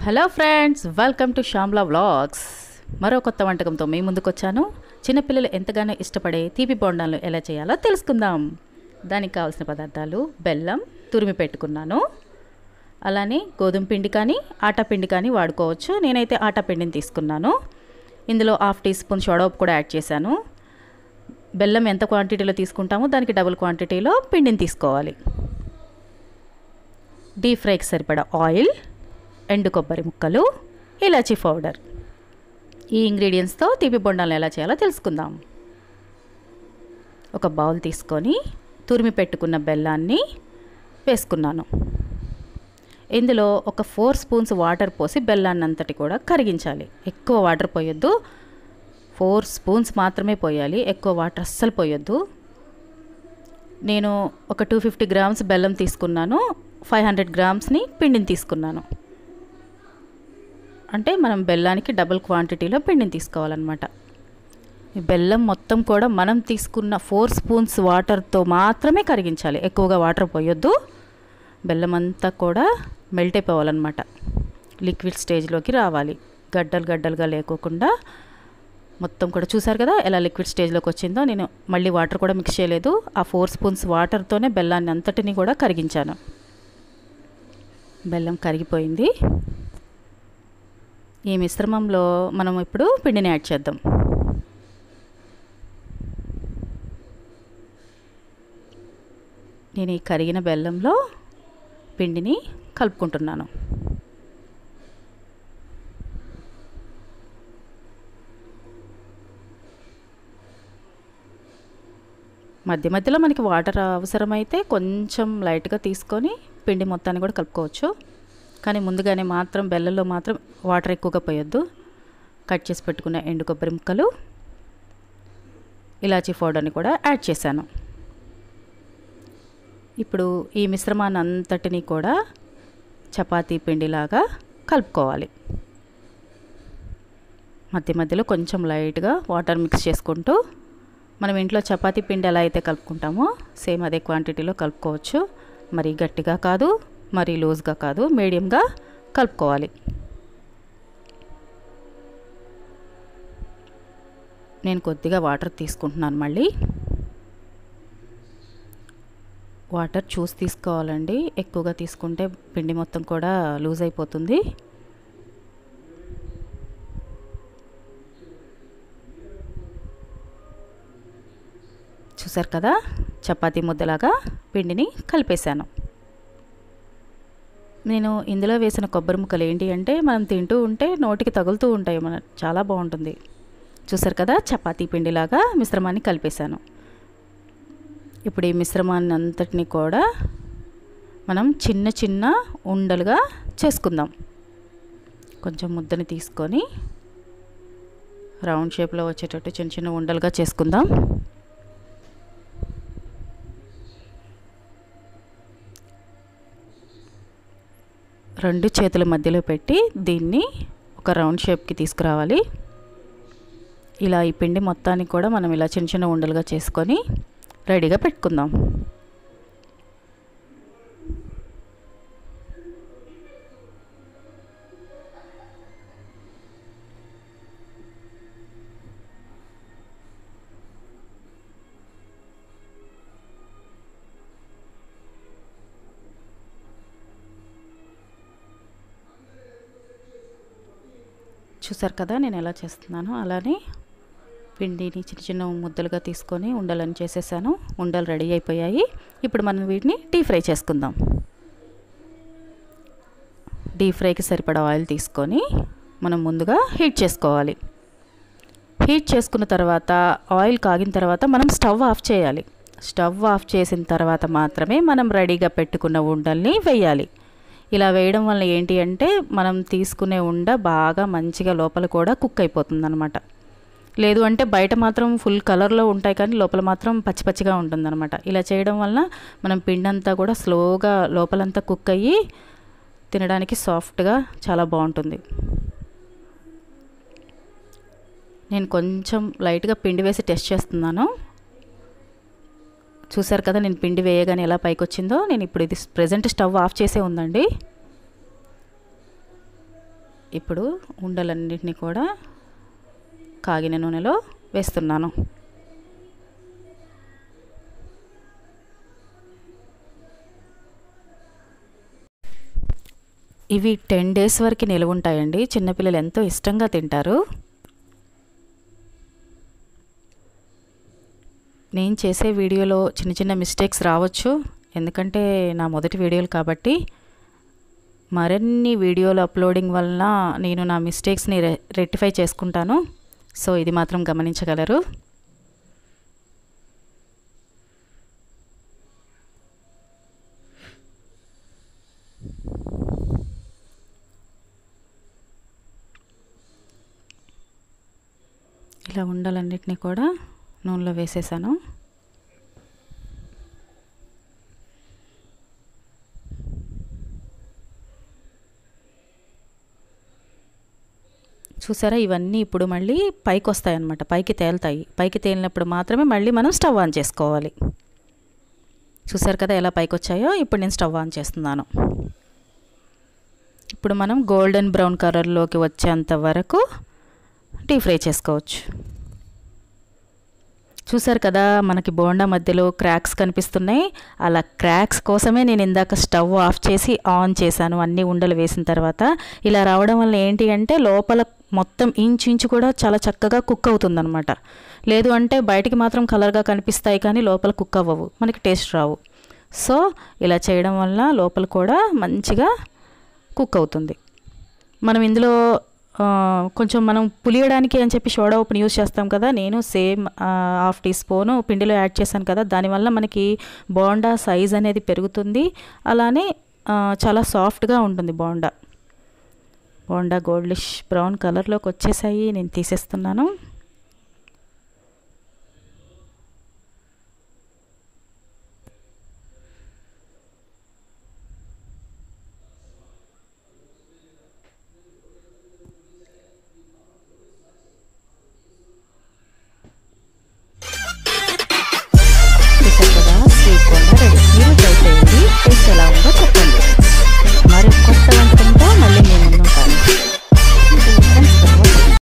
hello friends welcome to Shyamla vlogs మరో కొత్త వంటకంతో మీ ముందుకు వచ్చాను చిన్నపిల్లలు ఎంతగానో ఇష్టపడే తీపి బొండాలను ఎలా చేయాలో తెలుసుకుందాం దానికి కావాల్సిన పదార్థాలు బెల్లం తురిమి పెట్టుకున్నాను అలానే గోధుమ పిండి కానీ ఆటా పిండి కానీ వాడుకోవచ్చు నేనైతే ఆటా పిండిని తీసుకున్నాను ఇందులో హాఫ్ టీ స్పూన్ సోడా ఉప్పు కూడా యాడ్ చేశాను బెల్లం ఎంత క్వాంటిటీలో తీసుకుంటామో దానికి డబుల్ క్వాంటిటీలో పిండిని తీసుకోవాలి డీప్ ఫ్రైకి సరిపడా ఆయిల్ ఎండు కొబ్బరి ముక్కలు ఇలాచీ పౌడర్ ఈ ఇంగ్రీడియంట్స్తో తీపి బొండాలను ఎలా చేయాలో తెలుసుకుందాం ఒక బౌల్ తీసుకొని తురిమి పెట్టుకున్న బెల్లాన్ని వేసుకున్నాను ఇందులో ఒక ఫోర్ స్పూన్స్ వాటర్ పోసి బెల్లాన్ని అంతటి కూడా కరిగించాలి ఎక్కువ వాటర్ పోయొద్దు ఫోర్ స్పూన్స్ మాత్రమే పోయాలి ఎక్కువ వాటర్ అస్సలు పోయొద్దు నేను ఒక టూ ఫిఫ్టీ గ్రామ్స్ బెల్లం తీసుకున్నాను ఫైవ్ హండ్రెడ్ గ్రామ్స్ని పిండిని తీసుకున్నాను అంటే మనం బెల్లానికి డబుల్ క్వాంటిటీలో పిండిని తీసుకోవాలన్నమాట ఈ బెల్లం మొత్తం కూడా మనం తీసుకున్న ఫోర్ స్పూన్స్ వాటర్తో మాత్రమే కరిగించాలి ఎక్కువగా వాటర్ పోయొద్దు బెల్లం అంతా కూడా మెల్ట్ అయిపోవాలన్నమాట లిక్విడ్ స్టేజ్లోకి రావాలి గడ్డలు గడ్డలుగా లేకోకుండా మొత్తం కూడా చూసారు కదా ఎలా లిక్విడ్ స్టేజ్లోకి వచ్చిందో నేను మళ్ళీ వాటర్ కూడా మిక్స్ చేయలేదు ఆ ఫోర్ స్పూన్స్ వాటర్తోనే బెల్లాన్ని అంతటిని కూడా కరిగించాను బెల్లం కరిగిపోయింది ఈ మిశ్రమంలో మనం ఇప్పుడు పిండిని యాడ్ చేద్దాం నేను ఈ కరిగిన బెల్లంలో పిండిని కలుపుకుంటున్నాను మధ్య మధ్యలో మనకి వాటర్ అవసరమైతే కొంచెం లైట్గా తీసుకొని పిండి మొత్తాన్ని కూడా కలుపుకోవచ్చు కానీ ముందుగానే మాత్రం బెల్లంలో మాత్రం వాటర్ ఎక్కువగా పోయొద్దు కట్ చేసి పెట్టుకున్న ఎండు కొబ్బరి ముక్కలు ఇలాచీ పౌడర్ని కూడా యాడ్ చేశాను ఇప్పుడు ఈ మిశ్రమాన్ని అంతటిని కూడా చపాతీ పిండిలాగా కలుపుకోవాలి మధ్య మధ్యలో కొంచెం లైట్గా వాటర్ మిక్స్ చేసుకుంటూ మనం ఇంట్లో చపాతీ పిండి ఎలా అయితే కలుపుకుంటామో సేమ్ అదే క్వాంటిటీలో కలుపుకోవచ్చు మరీ గట్టిగా కాదు మరీ లూజ్గా కాదు మీడియంగా కలుపుకోవాలి నేను కొద్దిగా వాటర్ తీసుకుంటున్నాను మళ్ళీ వాటర్ చూసి తీసుకోవాలండి ఎక్కువగా తీసుకుంటే పిండి మొత్తం కూడా లూజ్ అయిపోతుంది చూసారు కదా చపాతీ ముద్దలాగా పిండిని కలిపేశాను నేను ఇందులో వేసిన కొబ్బరి ముక్కలు ఏంటి అంటే మనం తింటూ ఉంటే నోటికి తగులుతూ ఉంటాయి మన చాలా బాగుంటుంది చూసారు కదా చపాతీ పిండిలాగా మిశ్రమాన్ని కలిపేశాను ఇప్పుడు ఈ మిశ్రమాన్ని అంతటిని కూడా మనం చిన్న చిన్న ఉండలుగా చేసుకుందాం కొంచెం ముద్దని తీసుకొని రౌండ్ షేప్లో వచ్చేటట్టు చిన్న చిన్న ఉండలుగా చేసుకుందాం రెండు చేతుల మధ్యలో పెట్టి దీన్ని ఒక రౌండ్ షేప్కి తీసుకురావాలి ఇలా ఈ పిండి మొత్తాన్ని కూడా మనం ఇలా చిన్న చిన్న ఉండలుగా చేసుకొని రెడీగా పెట్టుకుందాం చూసారు కదా నేను ఎలా చేస్తున్నానో అలానే పిండిని చిన్న చిన్న ముద్దలుగా తీసుకొని ఉండలని చేసేసాను ఉండలు రెడీ అయిపోయాయి ఇప్పుడు మనం వీటిని డీప్ ఫ్రై చేసుకుందాం డీప్ ఫ్రైకి సరిపడా ఆయిల్ తీసుకొని మనం ముందుగా హీట్ చేసుకోవాలి హీట్ చేసుకున్న తర్వాత ఆయిల్ కాగిన తర్వాత మనం స్టవ్ ఆఫ్ చేయాలి స్టవ్ ఆఫ్ చేసిన తర్వాత మాత్రమే మనం రెడీగా పెట్టుకున్న ఉండల్ని వేయాలి ఇలా వేయడం వల్ల ఏంటి అంటే మనం తీసుకునే ఉండ బాగా మంచిగా లోపల కూడా కుక్ అయిపోతుంది అనమాట లేదు అంటే బయట మాత్రం ఫుల్ కలర్లో ఉంటాయి కానీ లోపల మాత్రం పచ్చి పచ్చిగా ఉంటుందన్నమాట ఇలా చేయడం వలన మనం పిండి అంతా కూడా స్లోగా లోపలంతా కుక్ అయ్యి తినడానికి సాఫ్ట్గా చాలా బాగుంటుంది నేను కొంచెం లైట్గా పిండి వేసి టెస్ట్ చేస్తున్నాను చూసారు కదా నేను పిండి వేయగానే ఎలా పైకి వచ్చిందో నేను ఇప్పుడు ఇది ప్రజెంట్ స్టవ్ ఆఫ్ చేసే ఉందండి ఇప్పుడు ఉండలన్నింటినీ కూడా కాగిన నూనెలో వేస్తున్నాను ఇవి టెన్ డేస్ వరకు నిలువ ఉంటాయండి చిన్నపిల్లలు ఎంతో ఇష్టంగా తింటారు నేను చేసే వీడియోలో చిన్న చిన్న మిస్టేక్స్ రావచ్చు ఎందుకంటే నా మొదటి వీడియోలు కాబట్టి మరిన్ని వీడియోలు అప్లోడింగ్ వలన నేను నా మిస్టేక్స్ని రె రెక్టిఫై చేసుకుంటాను సో ఇది మాత్రం గమనించగలరు ఇలా ఉండలన్నిటినీ కూడా నూనెలో వేసేసాను చూసారా ఇవన్నీ ఇప్పుడు మళ్ళీ పైకి వస్తాయి అన్నమాట పైకి తేలుతాయి పైకి తేలినప్పుడు మాత్రమే మళ్ళీ మనం స్టవ్ ఆన్ చేసుకోవాలి చూసారు కదా ఎలా పైకి వచ్చాయో ఇప్పుడు నేను స్టవ్ ఆన్ చేస్తున్నాను ఇప్పుడు మనం గోల్డెన్ బ్రౌన్ కలర్లోకి వచ్చేంత వరకు డీప్ ఫ్రై చేసుకోవచ్చు చూసారు కదా మనకి బోండా మధ్యలో క్రాక్స్ కనిపిస్తున్నాయి అలా క్రాక్స్ కోసమే నేను ఇందాక స్టవ్ ఆఫ్ చేసి ఆన్ చేశాను అన్ని ఉండలు వేసిన తర్వాత ఇలా రావడం వల్ల ఏంటి అంటే లోపల మొత్తం ఇంచు ఇంచు కూడా చాలా చక్కగా కుక్ అవుతుందన్నమాట లేదు అంటే బయటికి మాత్రం కలర్గా కనిపిస్తాయి కానీ లోపల కుక్ అవ్వవు మనకి టేస్ట్ రావు సో ఇలా చేయడం వల్ల లోపల కూడా మంచిగా కుక్ అవుతుంది మనం ఇందులో కొంచెం మనం పులియడానికి అని చెప్పి సోడా ఉప్పుని యూజ్ చేస్తాం కదా నేను సేమ్ హాఫ్ టీ స్పూను పిండిలో యాడ్ చేశాను కదా దానివల్ల మనకి బోండా సైజ్ అనేది పెరుగుతుంది అలానే చాలా సాఫ్ట్గా ఉంటుంది బోండా బోండా గోల్డిష్ బ్రౌన్ కలర్లోకి వచ్చేసాయి నేను తీసేస్తున్నాను